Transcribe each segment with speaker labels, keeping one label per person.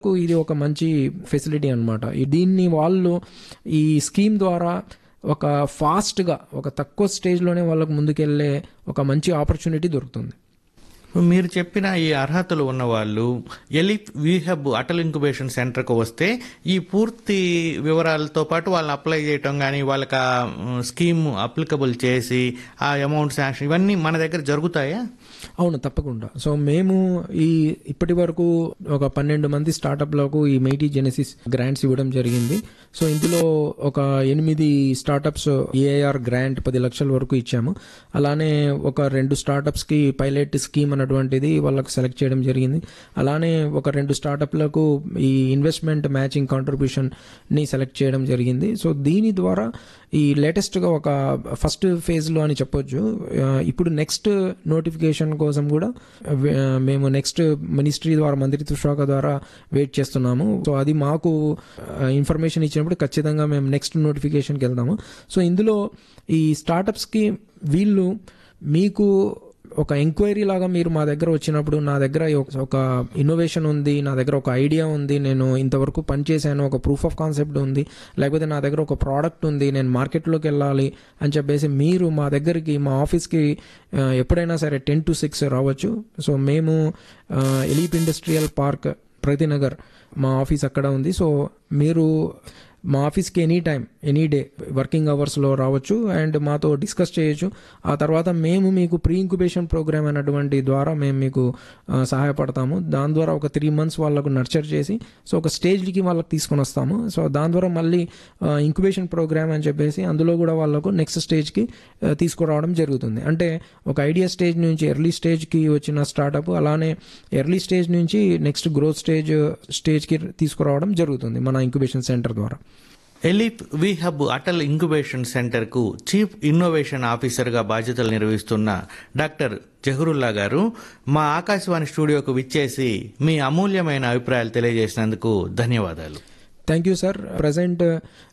Speaker 1: కు ఇది ఒక మంచి ఫెసిలిటీ అనమాట దీన్ని వాళ్ళు ఈ స్కీమ్ ద్వారా ఒక ఫాస్ట్గా ఒక తక్కువ స్టేజ్లోనే వాళ్ళకు ముందుకెళ్ళే ఒక మంచి ఆపర్చునిటీ దొరుకుతుంది
Speaker 2: మీరు చెప్పిన ఈ అర్హతలు ఉన్న వాళ్ళు ఎలిప్ వీహబ్ అటల్ ఇంక్యుబేషన్ సెంటర్కు వస్తే ఈ పూర్తి వివరాలతో పాటు వాళ్ళని అప్లై చేయటం కానీ వాళ్ళకి ఆ స్కీమ్ అప్లికబుల్ చేసి ఆ అమౌంట్ శాంక్షన్ ఇవన్నీ మన దగ్గర జరుగుతాయా
Speaker 1: అవును తప్పకుండా సో మేము ఈ ఇప్పటి వరకు ఒక పన్నెండు మంది స్టార్టప్లకు ఈ మైటీ జెనసిస్ గ్రాంట్స్ ఇవ్వడం జరిగింది సో ఇందులో ఒక ఎనిమిది స్టార్టప్స్ ఏఐఆర్ గ్రాంట్ పది లక్షల వరకు ఇచ్చాము అలానే ఒక రెండు స్టార్టప్స్కి పైలట్ స్కీమ్ అన్నటువంటిది వాళ్ళకి సెలెక్ట్ చేయడం జరిగింది అలానే ఒక రెండు స్టార్టప్లకు ఈ ఇన్వెస్ట్మెంట్ మ్యాచింగ్ కాంట్రిబ్యూషన్ ని సెలెక్ట్ చేయడం జరిగింది సో దీని ద్వారా ఈ లేటెస్ట్గా ఒక ఫస్ట్ ఫేజ్లో అని చెప్పొచ్చు ఆ, ఇప్పుడు నెక్స్ట్ నోటిఫికేషన్ కోసం కూడా ఆ, మేము నెక్స్ట్ మినిస్ట్రీ ద్వారా మంత్రిత్వ శాఖ ద్వారా వెయిట్ చేస్తున్నాము సో అది మాకు ఇన్ఫర్మేషన్ ఇచ్చినప్పుడు ఖచ్చితంగా మేము నెక్స్ట్ నోటిఫికేషన్కి వెళ్దాము సో ఇందులో ఈ స్టార్టప్స్కి వీళ్ళు మీకు ఒక ఎంక్వైరీ లాగా మీరు మా దగ్గర వచ్చినప్పుడు నా దగ్గర ఒక- ఒక ఇన్నోవేషన్ ఉంది నా దగ్గర ఒక ఐడియా ఉంది నేను ఇంతవరకు పనిచేశాను ఒక ప్రూఫ్ ఆఫ్ కాన్సెప్ట్ ఉంది లేకపోతే నా దగ్గర ఒక ప్రోడక్ట్ ఉంది నేను మార్కెట్లోకి వెళ్ళాలి అని చెప్పేసి మీరు మా దగ్గరికి మా ఆఫీస్కి ఆ, ఎప్పుడైనా సరే టెన్ టు సిక్స్ రావచ్చు సో మేము ఆ, ఎలీప్ ఇండస్ట్రియల్ పార్క్ ప్రతినగర్ మా ఆఫీస్ అక్కడ ఉంది సో మీరు మా ఆఫీస్కి any time any day working అవర్స్లో రావచ్చు అండ్ మాతో డిస్కస్ చేయొచ్చు ఆ తర్వాత మేము మీకు ప్రీ ఇంక్యుబేషన్ ప్రోగ్రామ్ అన్నటువంటి ద్వారా మేము మీకు ఆ, సహాయపడతాము దాని ద్వారా ఒక త్రీ మంత్స్ వాళ్ళకు నర్చర్ చేసి సో ఒక స్టేజ్కి వాళ్ళకి తీసుకొని వస్తాము సో దాని ద్వారా మళ్ళీ ఇంక్యుబేషన్ ప్రోగ్రామ్ అని చెప్పేసి అందులో కూడా వాళ్ళకు నెక్స్ట్ స్టేజ్కి ఆ, తీసుకురావడం జరుగుతుంది అంటే ఒక ఐడియా స్టేజ్ నుంచి ఎర్లీ స్టేజ్కి వచ్చిన స్టార్టప్ అలానే ఎర్లీ స్టేజ్ నుంచి నెక్స్ట్ గ్రోత్ స్టేజ్ స్టేజ్కి తీసుకురావడం జరుగుతుంది మన ఇంక్యుబేషన్ సెంటర్ ద్వారా
Speaker 2: ఎలిప్ వీహబ్ అటల్ ఇంక్యుబేషన్ సెంటర్కు చీఫ్ ఇన్నోవేషన్ ఆఫీసర్గా బాధ్యతలు నిర్వహిస్తున్న డాక్టర్ జహరుల్లా గారు మా ఆకాశవాణి స్టూడియోకు విచ్చేసి మీ అమూల్యమైన అభిప్రాయాలు తెలియజేసినందుకు ధన్యవాదాలు
Speaker 1: thank you sir present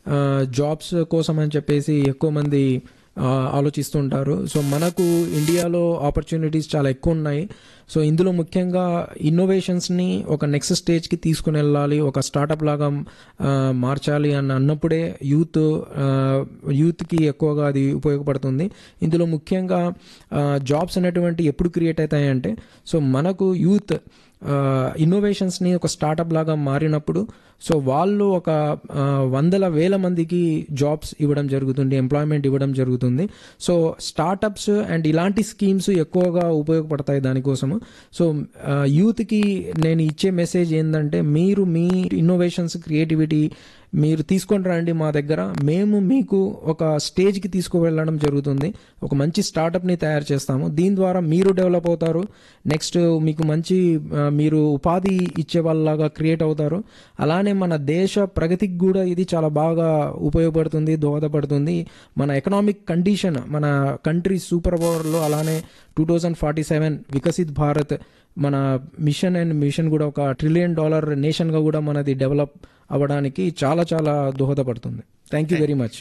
Speaker 1: jobs కోసం అని చెప్పేసి ఎక్కువ మంది ఆ, ఆలోచిస్తుంటారు సో మనకు ఇండియాలో ఆపర్చునిటీస్ చాలా ఎక్కువ ఉన్నాయి సో ఇందులో ముఖ్యంగా ఇన్నోవేషన్స్ని ఒక నెక్స్ట్ స్టేజ్కి తీసుకుని వెళ్ళాలి ఒక స్టార్టప్ లాగా ఆ, మార్చాలి అని అన్నప్పుడే యూత్ ఆ, యూత్కి ఎక్కువగా అది ఉపయోగపడుతుంది ఇందులో ముఖ్యంగా ఆ, జాబ్స్ అనేటువంటి ఎప్పుడు క్రియేట్ అవుతాయంటే సో మనకు యూత్ ఇన్నోవేషన్స్ని ఒక స్టార్టప్ లాగా మారినప్పుడు సో వాళ్ళు ఒక ఆ, వందల వేల మందికి జాబ్స్ ఇవ్వడం జరుగుతుంది ఎంప్లాయ్మెంట్ ఇవ్వడం జరుగుతుంది సో స్టార్టప్స్ అండ్ ఇలాంటి స్కీమ్స్ ఎక్కువగా ఉపయోగపడతాయి దానికోసము సో ఆ, యూత్కి నేను ఇచ్చే మెసేజ్ ఏంటంటే మీరు మీ ఇన్నోవేషన్స్ క్రియేటివిటీ మీరు తీసుకొని రండి మా దగ్గర మేము మీకు ఒక స్టేజ్కి తీసుకువెళ్ళడం జరుగుతుంది ఒక మంచి స్టార్టప్ని తయారు చేస్తాము దీని ద్వారా మీరు డెవలప్ అవుతారు నెక్స్ట్ మీకు మంచి ఆ, మీరు ఉపాధి ఇచ్చే వాళ్ళలాగా క్రియేట్ అవుతారు అలానే మన దేశ ప్రగతికి కూడా ఇది చాలా బాగా ఉపయోగపడుతుంది దోహదపడుతుంది మన ఎకనామిక్ కండిషన్ మన కంట్రీ సూపర్ పవర్లో అలానే two thousand forty seven Viksit Bharat మన మిషన్ అండ్ మిషన్ కూడా ఒక ట్రిలియన్ డాలర్ నేషన్గా కూడా మనది డెవలప్ అవ్వడానికి చాలా చాలా దోహదపడుతుంది థ్యాంక్ యూ వెరీ మచ్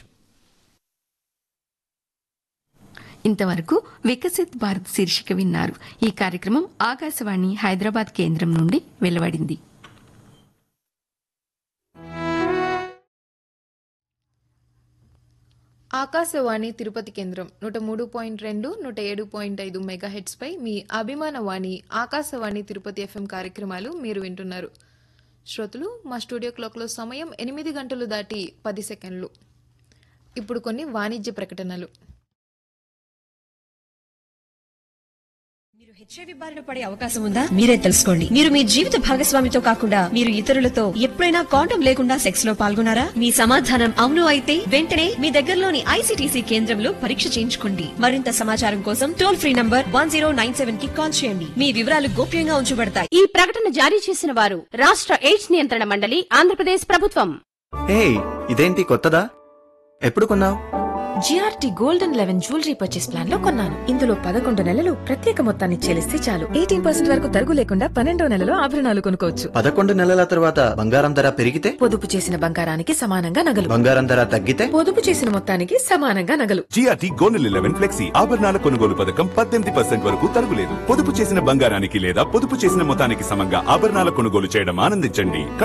Speaker 3: ఇంతవరకు వికసిత్ భారత్ శీర్షిక విన్నారు ఈ కార్యక్రమం ఆకాశవాణి హైదరాబాద్ కేంద్రం నుండి వెలువడింది
Speaker 4: ఆకాశవాణి తిరుపతి కేంద్రం నూట మూడు పాయింట్ రెండు నూట ఏడు పాయింట్ ఐదు మెగాహెట్స్ పై మీ అభిమాన వాణి ఆకాశవాణి తిరుపతి ఎఫ్ఎం కార్యక్రమాలు మీరు వింటున్నారు శ్రోతలు మా స్టూడియో క్లాక్లో సమయం ఎనిమిది గంటలు దాటి పది సెకండ్లు ఇప్పుడు కొన్ని వాణిజ్య ప్రకటనలు
Speaker 5: మీరు హెచ్ఐవి బారిన పడే అవకాశం ఉందా మీరే తెలుసుకోండి మీరు మీ జీవిత భాగస్వామితో కాకుండా మీరు ఇతరులతో ఎప్పుడైనా కాండం లేకుండా సెక్స్ లో పాల్గొన్నారా మీ సమాధానం అవును అయితే వెంటనే మీ దగ్గరలోని ఐసీటీసీ కేంద్రంలో పరీక్ష చేయించుకోండి మరింత సమాచారం కోసం టోల్ ఫ్రీ నంబర్ వన్ కి కాల్ చేయండి మీ వివరాలు గోప్యంగా ఉంచబడతాయి
Speaker 6: ఈ ప్రకటన జారీ చేసిన వారు రాష్ట్ర ఎయిడ్స్ నియంత్రణ మండలి ఆంధ్రప్రదేశ్ ప్రభుత్వం
Speaker 7: హే ఇదేంటి కొత్తదా ఎప్పుడు కొన్నావు GRT golden eleven jewellery purchase plan లో కొన్నాను ఇందులో పదకొండు నెలలు ప్రత్యేక మొత్తాన్ని చెల్లిస్తే చాలు ఎయిటీన్ పర్సెంట్ వరకు తరుగు లేకుండా పన్నెండో నెలలో ఆభరణాలు కొనుక్కోవచ్చు
Speaker 8: పదకొండు నెలల తర్వాత బంగారం ధర పెరిగితే
Speaker 7: పొదుపు చేసిన బంగారానికి సమానంగా నగలు
Speaker 8: బంగారం ధర తగ్గితే
Speaker 7: పొదుపు చేసిన మొత్తానికి సమానంగా నగలు
Speaker 9: జిఆర్టీ గోల్డెన్ లెవెన్ ఫ్లెక్సీ ఆభరణాల కొనుగోలు పథకం పద్దెనిమిది పర్సెంట్ వరకు తరుగులేదు పొదుపు చేసిన బంగారానికి లేదా పొదుపు చేసిన మొత్తానికి సమంగా ఆభరణాల కొనుగోలు చేయడం ఆనందించండి